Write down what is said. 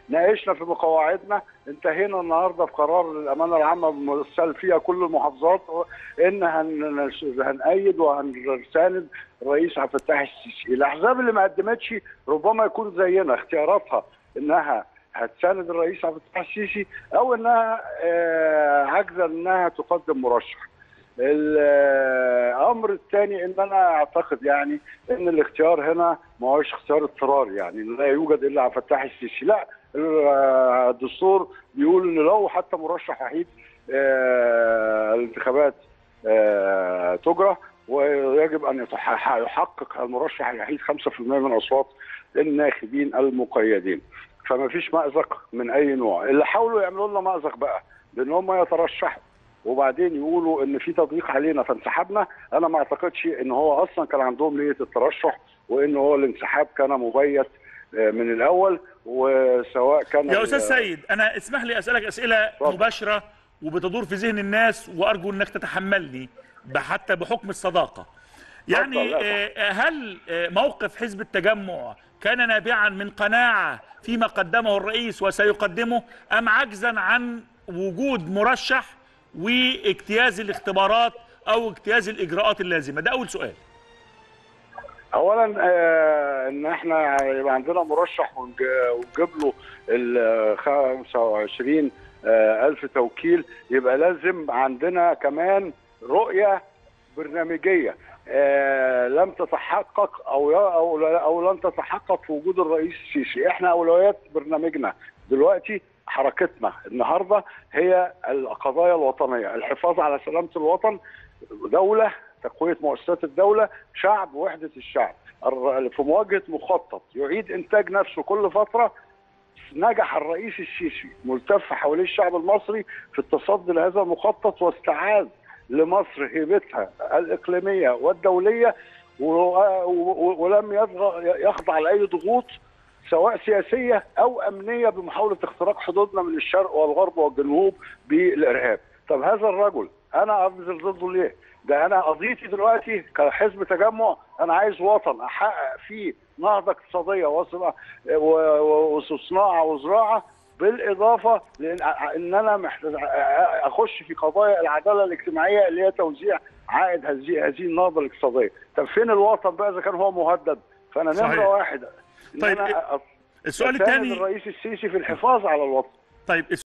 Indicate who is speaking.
Speaker 1: ناقشنا في قواعدنا انتهينا النهارده في قرار الامانه العامه المرسل فيها كل المحافظات ان هن- هنأيد وهنساند الرئيس عبد الفتاح السيسي الاحزاب اللي ما قدمتش ربما يكون زينا اختياراتها انها هتساند الرئيس عبد الفتاح السيسي او انها آه، عاجزه انها تقدم مرشح الامر الثاني ان انا اعتقد يعني ان الاختيار هنا ما هوش اختيار اضطراري يعني لا يوجد الا عبد الفتاح السيسي لا الدستور بيقول ان لو حتى مرشح وحيد آه، الانتخابات آه، تجرى ويجب ان يتح- يحقق المرشح الوحيد 5% من اصوات الناخبين المقيدين فما فيش مأزق من اي نوع اللي حاولوا يعملوا لنا مأزق بقى بان هم يترشحوا وبعدين يقولوا ان في تضييق علينا فانسحبنا انا ما اعتقدش ان هو اصلا كان عندهم نيه الترشح وان هو الانسحاب كان مبيت آه، من الاول وسواء كان
Speaker 2: يا استاذ
Speaker 1: ال-
Speaker 2: سيد انا اسمح لي اسالك اسئله
Speaker 1: اتفضل.
Speaker 2: مباشره وبتدور في ذهن الناس وارجو انك تتحملني حتى بحكم الصداقه يعني
Speaker 1: اتفضل، لا
Speaker 2: آه، هل آه، موقف حزب التجمع كان نابعا من قناعه فيما قدمه الرئيس وسيقدمه ام عجزا عن وجود مرشح واجتياز الاختبارات او اجتياز الاجراءات اللازمه ده اول سؤال
Speaker 1: اولا آه، ان احنا يبقى عندنا مرشح ونج- ونجيب له ال 25 آه، الف توكيل يبقى لازم عندنا كمان رؤيه برنامجيه آه، لم تتحقق او او او لن تتحقق في وجود الرئيس السيسي احنا اولويات برنامجنا دلوقتي حركتنا النهارده هي القضايا الوطنيه الحفاظ على سلامه الوطن دوله تقويه مؤسسات الدوله شعب وحده الشعب الر- في مواجهه مخطط يعيد انتاج نفسه كل فتره نجح الرئيس السيسي ملتف حوالين الشعب المصري في التصدي لهذا المخطط واستعاد لمصر هيبتها الاقليميه والدوليه و- و- ولم يضغ- يخضع لاي ضغوط سواء سياسيه او امنيه بمحاوله اختراق حدودنا من الشرق والغرب والجنوب بالارهاب. طب هذا الرجل انا انزل ضده ليه؟ ده انا قضيتي دلوقتي كحزب تجمع انا عايز وطن احقق فيه نهضه اقتصاديه وصناعه و- و- وصناعه وزراعه بالاضافه لان ان انا محتاج اخش في قضايا العداله الاجتماعيه اللي هي توزيع عائد هذه هذه النهضه الاقتصاديه. طب فين الوطن بقى اذا كان هو مهدد؟ فانا
Speaker 2: صحيح.
Speaker 1: نمره واحد إن
Speaker 2: طيب،
Speaker 1: أنا
Speaker 2: السؤال
Speaker 1: أساند
Speaker 2: الثاني
Speaker 1: الرئيس السيسي في الحفاظ على الوطن.
Speaker 2: طيب